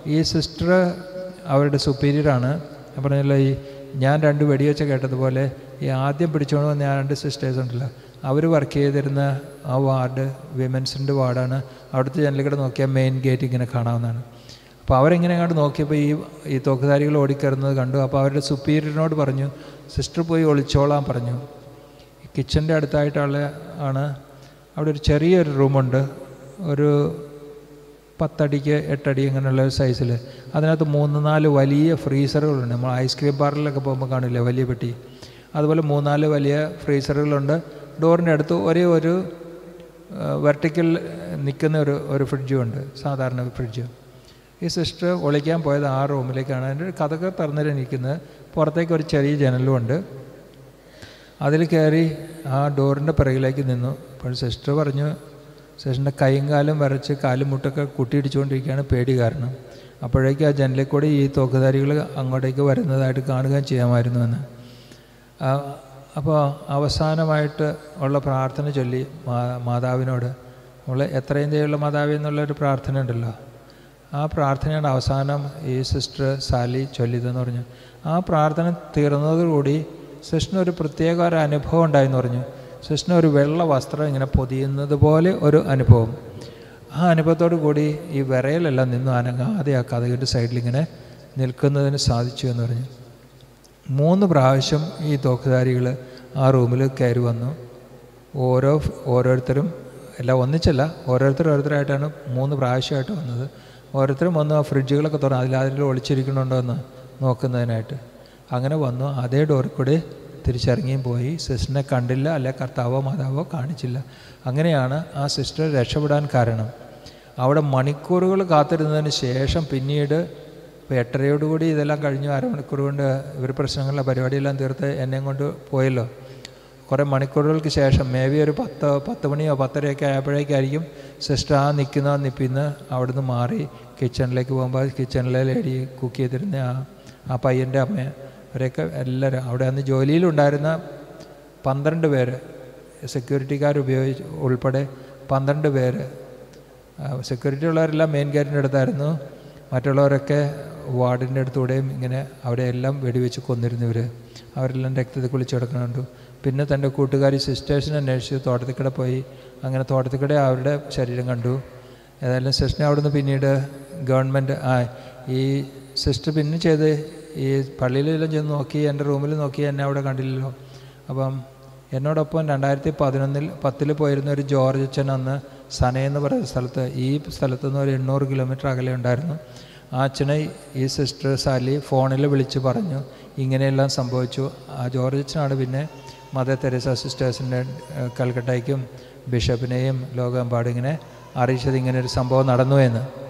ഈ സിസ്റ്റർ അവരുടെ സുപ്പീരിയറാണ് ഞാൻ പറഞ്ഞല്ലോ ഈ ഞാൻ രണ്ട് വെടിവെച്ച കേട്ടതുപോലെ ഈ ആദ്യം പിടിച്ചുകൊണ്ട് വന്ന ആ രണ്ട് സിസ്റ്റേഴ്സ് ഉണ്ടല്ലോ അവർ വർക്ക് ചെയ്തിരുന്ന ആ വാർഡ് വിമൻസിൻ്റെ വാർഡാണ് അവിടുത്തെ ജനലിക്കടെ നോക്കിയാൽ മെയിൻ ഗേറ്റ് ഇങ്ങനെ കാണാവുന്നതാണ് അപ്പോൾ അവരെങ്ങനെ അങ്ങോട്ട് നോക്കിയപ്പോൾ ഈ ഈ തോക്കുധാരികൾ ഓടിക്കയറുന്നത് കണ്ടു അപ്പോൾ അവരുടെ സുപ്പീരിയറിനോട് പറഞ്ഞു സിസ്റ്റർ പോയി ഒളിച്ചോളാൻ പറഞ്ഞു കിച്ചൻ്റെ അടുത്തായിട്ടുള്ള ആണ് അവിടെ ഒരു ചെറിയൊരു റൂമുണ്ട് ഒരു പത്തടിക്ക് എട്ടടി അങ്ങനെയുള്ള ഒരു സൈസിൽ അതിനകത്ത് മൂന്ന് നാല് വലിയ ഫ്രീസറുകളുണ്ട് നമ്മൾ ഐസ്ക്രീം പാർലറിലൊക്കെ പോകുമ്പോൾ കാണില്ലേ വലിയ പെട്ടി അതുപോലെ മൂന്നാല് വലിയ ഫ്രീസറുകളുണ്ട് ഡോറിൻ്റെ അടുത്ത് ഒരേ ഒരു വെർട്ടിക്കൽ നിൽക്കുന്ന ഒരു ഒരു ഫ്രിഡ്ജും ഉണ്ട് സാധാരണ ഫ്രിഡ്ജ് ഈ സിസ്റ്റർ ഒളിക്കാൻ പോയത് ആ റൂമിലേക്കാണ് അതിൻ്റെ കഥകൾ തുറന്നിട്ട് നിൽക്കുന്നത് പുറത്തേക്ക് ഒരു ചെറിയ ജനലും ഉണ്ട് അതിൽ കയറി ആ ഡോറിൻ്റെ പിറകിലേക്ക് നിന്നു അപ്പോൾ സിസ്റ്റർ പറഞ്ഞു സിസ്റ്ററിൻ്റെ കൈയും കാലും വരച്ച് കാലും മുട്ടൊക്കെ കുട്ടിയിടിച്ചുകൊണ്ടിരിക്കുകയാണ് പേടി കാരണം അപ്പോഴേക്കും ആ ജനലിൽ കൂടി ഈ തോക്കുധാരികൾ അങ്ങോട്ടേക്ക് വരുന്നതായിട്ട് കാണുകയും ചെയ്യാമായിരുന്നു എന്ന് അപ്പോൾ അവസാനമായിട്ട് ഉള്ള പ്രാർത്ഥന ചൊല്ലി മാ മാതാവിനോട് നമ്മൾ എത്രയും ദയുള്ള മാതാവി എന്നുള്ളൊരു പ്രാർത്ഥന ഉണ്ടല്ലോ ആ പ്രാർത്ഥനയാണ് അവസാനം ഈ സിസ്റ്റർ സാലി ചൊല്ലിയതെന്ന് പറഞ്ഞു ആ പ്രാർത്ഥന തീർന്നതോടുകൂടി സിസ്റ്ററിന് ഒരു പ്രത്യേക ഒരു അനുഭവം ഉണ്ടായെന്ന് പറഞ്ഞു സിസ്റ്ററിന് ഒരു വെള്ള വസ്ത്രം ഇങ്ങനെ പൊതിയുന്നത് പോലെ ഒരു അനുഭവം ആ അനുഭവത്തോടു കൂടി ഈ വിറയലെല്ലാം നിന്നു അനങ്ങാതെ ആ കഥകിൻ്റെ സൈഡിലിങ്ങനെ നിൽക്കുന്നതിന് സാധിച്ചു എന്ന് പറഞ്ഞു മൂന്ന് പ്രാവശ്യം ഈ തോക്കുധാരികൾ ആ റൂമിൽ കയറി വന്നു ഓരോ ഓരോരുത്തരും എല്ലാം ഒന്നിച്ചല്ല ഓരോരുത്തർ ഓരോരുത്തരായിട്ടാണ് മൂന്ന് പ്രാവശ്യമായിട്ട് വന്നത് ഓരോരുത്തരും വന്നു ആ ഫ്രിഡ്ജുകളൊക്കെ തുറന്നു അതിൽ അതിൽ ഒളിച്ചിരിക്കണുണ്ടോ എന്ന് നോക്കുന്നതിനായിട്ട് അങ്ങനെ വന്നു അതേ ഡോറിൽ കൂടി തിരിച്ചിറങ്ങിയും പോയി സിസ്റ്ററിനെ കണ്ടില്ല അല്ലെ കർത്താവോ മാതാവോ കാണിച്ചില്ല അങ്ങനെയാണ് ആ സിസ്റ്റർ രക്ഷപ്പെടാൻ കാരണം അവിടെ മണിക്കൂറുകൾ കാത്തിരുന്നതിന് ശേഷം പിന്നീട് ഇപ്പോൾ എട്ടരയോടുകൂടി ഇതെല്ലാം കഴിഞ്ഞു അരമണിക്കൂർ കൊണ്ട് ഇവർ പ്രശ്നങ്ങളിലെ പരിപാടിയെല്ലാം തീർത്ത് എന്നെയും കൊണ്ട് പോയല്ലോ കുറേ മണിക്കൂറുകൾക്ക് ശേഷം മേ ബി ഒരു പത്ത് പത്ത് മണിയോ പത്തരയൊക്കെ ആയപ്പോഴേക്കായിരിക്കും സിസ്റ്റർ ആ നിൽക്കുന്ന നിപ്പിന്ന് അവിടുന്ന് മാറി കിച്ചണിലേക്ക് പോകുമ്പോൾ കിച്ചണിലെ ലേഡി കുക്ക് ചെയ്തിരുന്ന ആ ആ പയ്യൻ്റെ അമ്മ അവരെയൊക്കെ എല്ലാവരും അവിടെ അന്ന് ജോലിയിലുണ്ടായിരുന്ന പന്ത്രണ്ട് പേര് സെക്യൂരിറ്റിക്കാർ ഉപയോഗിച്ച് ഉൾപ്പെടെ പന്ത്രണ്ട് പേര് സെക്യൂരിറ്റി ഉള്ളവരെല്ലാം മെയിൻ ഗേറ്റിൻ്റെ അടുത്തായിരുന്നു മറ്റുള്ളവരൊക്കെ വാർഡിൻ്റെ അടുത്തൂടെയും ഇങ്ങനെ അവിടെ എല്ലാം വെടിവെച്ച് കൊന്നിരുന്നവർ അവരെല്ലാം രക്തത്തിൽ കുളിച്ച് കിടക്കുന്നുണ്ട് പിന്നെ തൻ്റെ കൂട്ടുകാരി സിസ്റ്റേഴ്സിനെ അന്വേഷിച്ച് തോട്ടത്തിക്കട പോയി അങ്ങനെ തോട്ടത്തിക്കട അവരുടെ ശരീരം കണ്ടു ഏതായാലും സിസ്റ്ററിനെ അവിടുന്ന് പിന്നീട് ഗവൺമെൻറ് ആ ഈ സിസ്റ്റർ പിന്നെ ചെയ്ത് ഈ പള്ളിയിലെല്ലാം ചെന്ന് നോക്കി എൻ്റെ റൂമിൽ നോക്കി എന്നെ അവിടെ കണ്ടില്ലല്ലോ അപ്പം എന്നോടൊപ്പം രണ്ടായിരത്തി പതിനൊന്നിൽ പത്തിൽ പോയിരുന്ന ഒരു ജോർജ് അച്ഛൻ അന്ന് സന എന്ന് പറയുന്ന സ്ഥലത്ത് ഈ സ്ഥലത്ത് നിന്ന് ഒരു എണ്ണൂറ് കിലോമീറ്റർ അകലെ ഉണ്ടായിരുന്നു ആ അച്ഛനെ ഈ സിസ്റ്റർ സാലി ഫോണിൽ വിളിച്ച് പറഞ്ഞു ഇങ്ങനെയെല്ലാം സംഭവിച്ചു ആ ജോർജ് അച്ഛനാണ് പിന്നെ മദർ തെരേസ സിസ്റ്റേഴ്സിൻ്റെ കൽക്കട്ടയ്ക്കും ബിഷപ്പിനെയും ലോകമെമ്പാടും ഇങ്ങനെ അറിയിച്ചത് ഇങ്ങനെ ഒരു സംഭവം നടന്നു എന്ന്